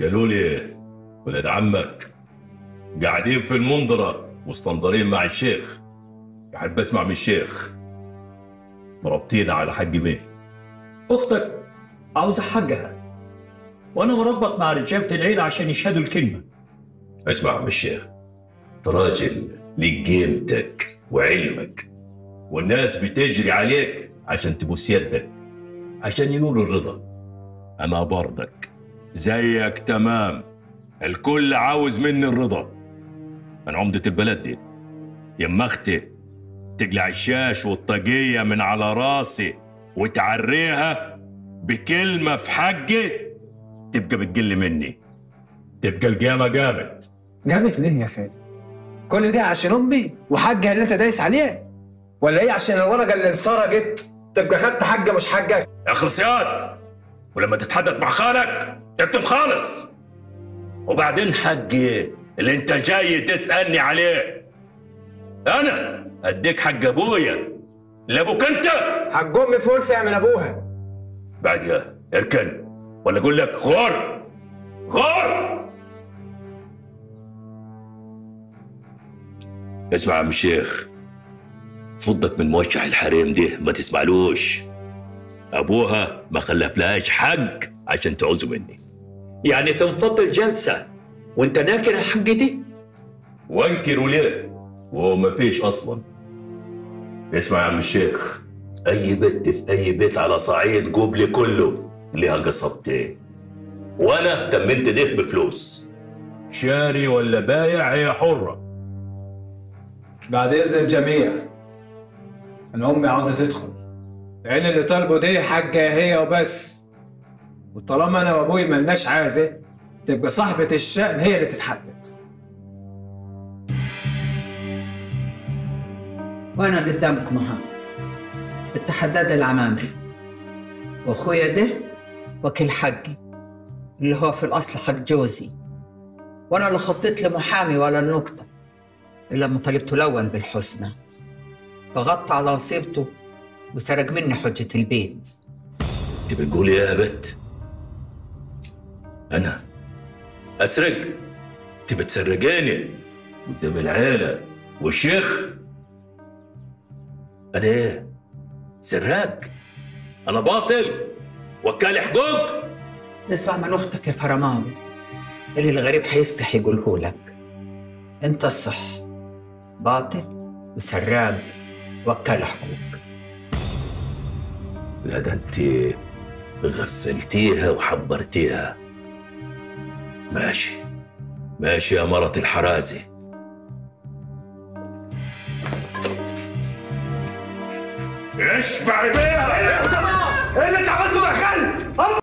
قالوا لي ولاد عمك قاعدين في المنظرة مستنظرين مع الشيخ قاعد بسمع من الشيخ مربطين على حق مين اختك عاوزه حقها وانا مربط مع رجاله العيله عشان يشهدوا الكلمه اسمع من الشيخ أنت راجل ليك قيمتك وعلمك والناس بتجري عليك عشان تبوس يدك عشان ينولوا الرضا انا برضك زيك تمام الكل عاوز مني الرضا انا عمدة البلد دي يما اختي تقلع الشاش والطاقية من على راسي وتعريها بكلمة في حقي تبقى بتقل مني تبقى القيامة قامت جابت ليه يا خالد؟ كل ده عشان امي وحاجها اللي انت دايس عليه؟ ولا ايه عشان الورقه اللي انسرقت تبقى خدت حاجه مش حاجك؟ اخلص ياض ولما تتحدث مع خالك تكتب خالص وبعدين حقي اللي انت جاي تسألني عليه انا اديك حق ابويا لابوك انت حق امي فرصه من ابوها بعدها اركن ولا اقول لك غور غور اسمع يا عم الشيخ فضك من موشح الحريم دي ما تسمعلوش ابوها ما خلفلهاش حق عشان تعوزه مني يعني تنفضل جلسه وانت ناكر الحق دي وانكروا ليه وهو ما فيش اصلا اسمع يا عم الشيخ اي بنت في اي بيت على صعيد قبلي كله ليها قصبتين وانا تمنت ده بفلوس شاري ولا بايع هي حره بعد اذن الجميع انا امي عاوزه تدخل لان اللي طالبه دي حاجه هي وبس وطالما انا وابوي ملناش عازه تبقى صاحبه الشأن هي اللي تتحدد وانا قدامكم اها التحداد العمامي واخويا ده وكيل حقي اللي هو في الاصل حق جوزي وانا اللي خطيت لمحامي ولا النكته الا لما طلبته الاول بالحسنى فغطى على نصيبته وسرق مني حجه البيت انت بتقول ايه يا بت انا اسرق انت بتسرقاني قدام العيله والشيخ انا ايه سراق انا باطل وكالي حقوق اسمع من اختك يا فرماوي اللي الغريب هيستحي يقوله لك انت الصح باطل وسراق وكال حقوق لا ده انت غفلتيها وحبرتيها ماشي ماشي يا مرة الحرازي اشبع بيها ايه اللي انت عملته ده يا خالد؟